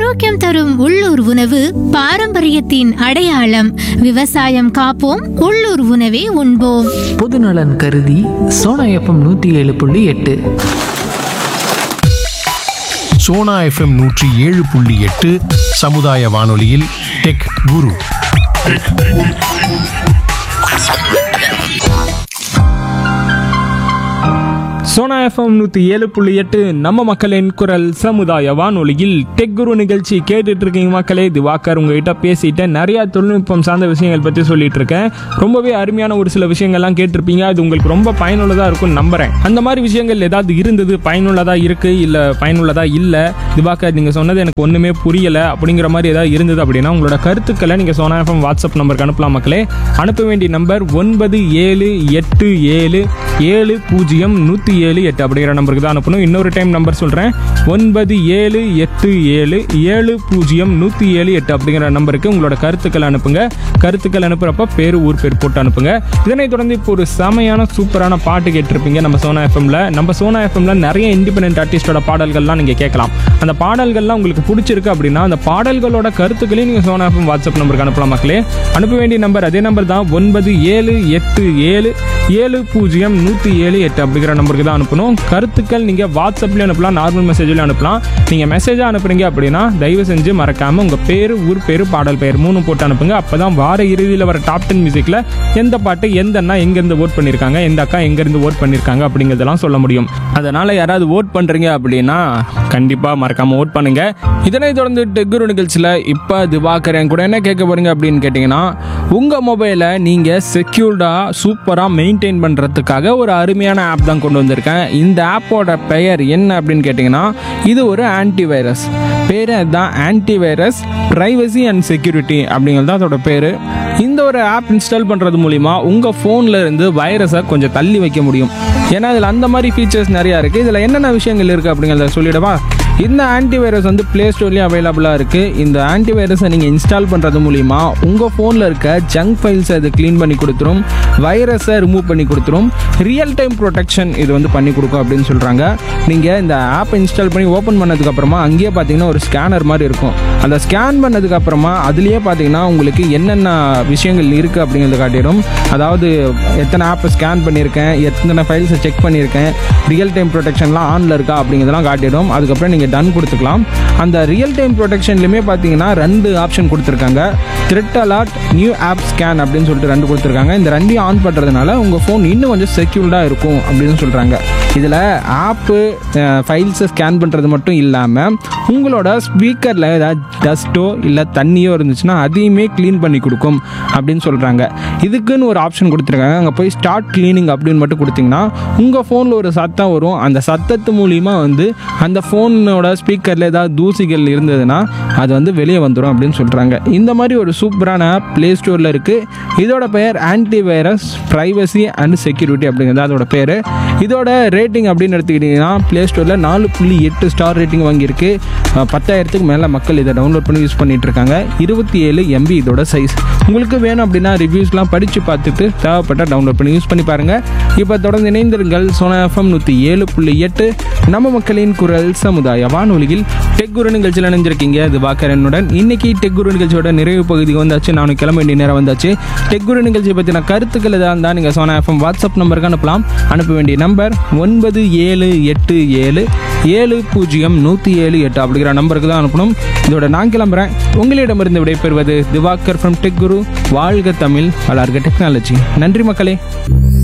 ஆரோக்கியம் தரும் உள்ளூர் உணவு பாரம்பரியத்தின் அடையாளம் விவசாயம் காப்போம் உள்ளூர் உணவே உண்போம் பொதுநலன் கருதி சோனா எஃப்எம் நூற்றி ஏழு புள்ளி எட்டு சோனா எஃப்எம் நூற்றி ஏழு புள்ளி எட்டு சமுதாய வானொலியில் டெக் குரு சோனா எஃப்எம் நூற்றி ஏழு புள்ளி எட்டு நம்ம மக்களின் குரல் சமுதாய வானொலியில் டெக் குரு நிகழ்ச்சி கேட்டுட்டு இருக்கீங்க மக்களே திவாகர் உங்ககிட்ட பேசிட்டு நிறைய தொழில்நுட்பம் சார்ந்த விஷயங்கள் பற்றி சொல்லிட்டு இருக்கேன் ரொம்பவே அருமையான ஒரு சில விஷயங்கள்லாம் கேட்டிருப்பீங்க அது உங்களுக்கு ரொம்ப பயனுள்ளதாக இருக்கும்னு நம்புறேன் அந்த மாதிரி விஷயங்கள் ஏதாவது இருந்தது பயனுள்ளதாக இருக்கு இல்லை பயனுள்ளதாக இல்லை திவாகர் நீங்கள் சொன்னது எனக்கு ஒன்றுமே புரியலை அப்படிங்கிற மாதிரி ஏதாவது இருந்தது அப்படின்னா உங்களோட கருத்துக்களை நீங்கள் சோனா எஃப்எம் வாட்ஸ்அப் நம்பருக்கு அனுப்பலாம் மக்களே அனுப்ப வேண்டிய நம்பர் ஒன்பது ஏழு எட்டு ஏழு ஏழு பூஜ்ஜியம் நூற்றி ஏழு எட்டு அப்படிங்கிற நம்பருக்கு தான் அனுப்பணும் இன்னொரு டைம் நம்பர் சொல்கிறேன் ஒன்பது ஏழு எட்டு ஏழு ஏழு பூஜ்ஜியம் நூற்றி ஏழு எட்டு அப்படிங்கிற நம்பருக்கு உங்களோட கருத்துக்கள் அனுப்புங்க கருத்துக்கள் அனுப்புகிறப்ப பேர் ஊர் பேர் போட்டு அனுப்புங்க இதனைத் தொடர்ந்து இப்போ ஒரு செமையான சூப்பரான பாட்டு கேட்டிருப்பீங்க நம்ம சோனா எஃப்எம்ல நம்ம சோனா எஃப்எம்ல நிறைய இண்டிபெண்டன்ட் ஆர்டிஸ்டோட பாடல்கள்லாம் நீங்கள் கேட்கலாம் அந்த பாடல்கள்லாம் உங்களுக்கு பிடிச்சிருக்கு அப்படின்னா அந்த பாடல்களோட கருத்துக்களையும் நீங்கள் சோனா எஃப்எம் வாட்ஸ்அப் நம்பருக்கு அனுப்பலாம் மக்களே அனுப்ப வேண்டிய நம்பர் அதே நம்பர் தான் ஒன்பது ஏழு எட்டு ஏழு ஏழு பூஜ்ஜியம் நூற்றி ஏழு எட்டு அப்படிங்கிற நம்பருக்கு தான் அனுப்பணும் கருத்துக்கள் நீங்கள் வாட்ஸ்அப்லேயும் அனுப்பலாம் நார்மல் மெசேஜ்லையும் அனுப்பலாம் நீங்கள் மெசேஜாக அனுப்புறீங்க அப்படின்னா தயவு செஞ்சு மறக்காமல் உங்கள் பேர் ஊர் பேர் பாடல் பெயர் மூணு போட்டு அனுப்புங்க அப்போ தான் வார இறுதியில் வர டாப் டென் மியூசிக்கில் எந்த பாட்டு எந்த அண்ணா எங்கேருந்து ஓட் பண்ணியிருக்காங்க எந்த அக்கா எங்கேருந்து ஓட் பண்ணியிருக்காங்க அப்படிங்கிறதெல்லாம் சொல்ல முடியும் அதனால் யாராவது ஓட் பண்ணுறீங்க அப்படின்னா கண்டிப்பாக மறக்காமல் ஓட் பண்ணுங்க இதனை தொடர்ந்து டெக்குரு நிகழ்ச்சியில் இப்போ திவாகர் என் கூட என்ன கேட்க போறீங்க அப்படின்னு கேட்டிங்கன்னா உங்கள் மொபைலை நீங்கள் செக்யூர்டாக சூப்பராக மெயின்டைன் பண்ணுறதுக்காக ஒரு அருமையான ஆப் தான் கொண்டு வந்திருக்கேன் இந்த ஆப்போட பெயர் என்ன அப்படின்னு கேட்டிங்கன்னா இது ஒரு ஆன்டிவைரஸ் பேர் தான் ஆன்டிவைரஸ் ப்ரைவசி அண்ட் செக்யூரிட்டி அப்படிங்கிறது தான் அதோட பேர் இந்த ஒரு ஆப் இன்ஸ்டால் பண்ணுறது மூலிமா உங்கள் ஃபோனில் இருந்து வைரஸை கொஞ்சம் தள்ளி வைக்க முடியும் ஏன்னா இதில் அந்த மாதிரி ஃபீச்சர்ஸ் நிறையா இருக்குது இதில் என்னென்ன விஷயங்கள் இருக்குது அப்படிங்கிறத சொல்லிடவா இந்த ஆன்டிவைரஸ் வந்து ப்ளே ஸ்டோர்லேயும் அவைலபிளாக இருக்குது இந்த ஆன்டிவைரஸை நீங்கள் இன்ஸ்டால் பண்ணுறது மூலிமா உங்கள் ஃபோனில் இருக்க ஜங்க் ஃபைல்ஸை இது க்ளீன் பண்ணி கொடுத்துரும் வைரஸை ரிமூவ் பண்ணி கொடுத்துரும் ரியல் டைம் ப்ரொடெக்ஷன் இது வந்து பண்ணி கொடுக்கும் அப்படின்னு சொல்கிறாங்க நீங்கள் இந்த ஆப்பை இன்ஸ்டால் பண்ணி ஓப்பன் பண்ணதுக்கப்புறமா அங்கேயே பார்த்தீங்கன்னா ஒரு ஸ்கேனர் மாதிரி இருக்கும் அந்த ஸ்கேன் பண்ணதுக்கப்புறமா அதுலேயே பார்த்தீங்கன்னா உங்களுக்கு என்னென்ன விஷயங்கள் இருக்குது அப்படிங்கிறத காட்டிடும் அதாவது எத்தனை ஆப்பை ஸ்கேன் பண்ணியிருக்கேன் எத்தனை ஃபைல்ஸை செக் பண்ணியிருக்கேன் ரியல் டைம் ப்ரொடெக்ஷன்லாம் ஆனில் இருக்கா அப்படிங்கிறதெல்லாம் காட்டிடும் அதுக்கப்புறம் நீங்கள் டன் கொடுத்துக்கலாம் அந்த ரியல் டைம் ப்ரொடெக்ஷன்லையுமே பார்த்தீங்கன்னா ரெண்டு ஆப்ஷன் கொடுத்துருக்காங்க thread allot new app scan அப்படின்னு சொல்லிட்டு ரெண்டு கொடுத்துருக்காங்க இந்த ரெண்டையும் ஆன் பண்ணுறதுனால உங்கள் ஃபோன் இன்னும் கொஞ்சம் செக்யூர்டாக இருக்கும் அப்படின்னு சொல்கிறாங்க இதில் ஆப்பு ஃபைல்ஸை ஸ்கேன் பண்ணுறது மட்டும் இல்லாமல் உங்களோட ஸ்பீக்கரில் ஏதாவது டஸ்ட்டோ இல்லை தண்ணியோ இருந்துச்சுன்னா அதையுமே க்ளீன் பண்ணி கொடுக்கும் அப்படின்னு சொல்கிறாங்க இதுக்குன்னு ஒரு ஆப்ஷன் கொடுத்துருக்காங்க அங்கே போய் ஸ்டார்ட் க்ளீனிங் அப்படின்னு மட்டும் கொடுத்தீங்கன்னா உங்கள் ஃபோனில் ஒரு சத்தம் வரும் அந்த சத்தத்து மூலிமா வந்து அந்த ஃபோனோட ஸ்பீக்கரில் ஏதாவது தூசிகள் இருந்ததுன்னா அது வந்து வெளியே வந்துடும் அப்படின்னு சொல்கிறாங்க இந்த மாதிரி ஒரு சூப்பரான ஆப் ப்ளே ஸ்டோரில் இருக்குது இதோட பெயர் ஆன்டிவைரஸ் ப்ரைவசி அண்ட் செக்யூரிட்டி அப்படிங்கிறது அதோட பேர் இதோட ரேட்டிங் அப்படின்னு எடுத்துக்கிட்டிங்கன்னா ப்ளே ஸ்டோரில் நாலு புள்ளி எட்டு ஸ்டார் ரேட்டிங் வாங்கியிருக்கு அஹ், பத்தாயிரத்துக்கு மேலே மக்கள் இதை டவுன்லோட் பண்ணி யூஸ் பண்ணிட்டு இருக்காங்க இருபத்தி ஏழு எம்பி இதோட சைஸ் உங்களுக்கு வேணும் அப்படின்னா ரிவ்யூஸ்லாம் படித்து பார்த்துட்டு தேவைப்பட்ட டவுன்லோட் பண்ணி யூஸ் பண்ணி பாருங்கள் இப்போ தொடர்ந்து இணைந்திருங்கள் சோனா எஃப்எம் நூற்றி ஏழு புள்ளி எட்டு நம்ம மக்களின் குரல் சமுதாய வானொலியில் டெக் குரு நிகழ்ச்சியில் இணைஞ்சிருக்கீங்க இது பாக்கரனுடன் இன்னைக்கு டெக் குரு நிகழ்ச்சியோட நிறைவு பகுதி வந்தாச்சு நானும் கிளம்ப வேண்டிய நேரம் வந்தாச்சு டெக் குரு நிகழ்ச்சியை பற்றின கருத்துக்கள் எதாக இருந்தால் நீங்கள் சோனா எஃப்எம் வாட்ஸ்அப் நம்பருக்கு அனுப்பலாம் அனுப்ப வேண்டிய நம்பர் ஒன்பது ஏழு எட்டு ஏழு ஏழு பூஜ்ஜியம் நூற்றி ஏழு எட்டு அப்படிங்கிற நம்பருக்கு தான் அனுப்பணும் இதோட நான் கிளம்புறேன் உங்களிடமிருந்து விடைபெறுவது திவாகர் ஃப்ரம் டெக் குரு வாழ்க தமிழ் வளர்க டெக்னாலஜி நன்றி மக்களே